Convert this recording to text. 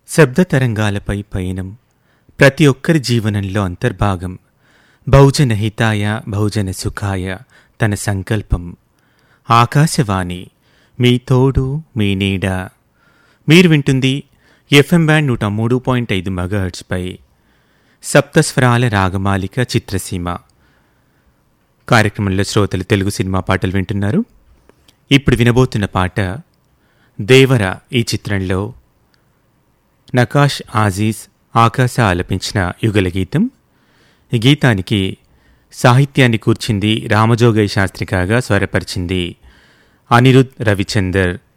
శబ్ద తరంగాలపై పయనం ప్రతి ఒక్కరి జీవనంలో అంతర్భాగం బహుజన హితాయ బహుజన సుఖాయ తన సంకల్పం ఆకాశవాణి మీ తోడు మీ నీడ మీరు వింటుంది ఎఫ్ఎం బ్యాండ్ నూట మూడు పాయింట్ ఐదు మెగాహెర్ట్స్పై సప్తస్వరాల రాగమాలిక చిత్రసీమ కార్యక్రమంలో శ్రోతలు తెలుగు సినిమా పాటలు వింటున్నారు ఇప్పుడు వినబోతున్న పాట దేవర ఈ చిత్రంలో నకాష్ ఆజీజ్ ఆకాశ ఆలపించిన యుగల గీతం ఈ గీతానికి సాహిత్యాన్ని కూర్చింది రామజోగయ్య శాస్త్రి కాగా స్వరపరిచింది అనిరుద్ రవిచందర్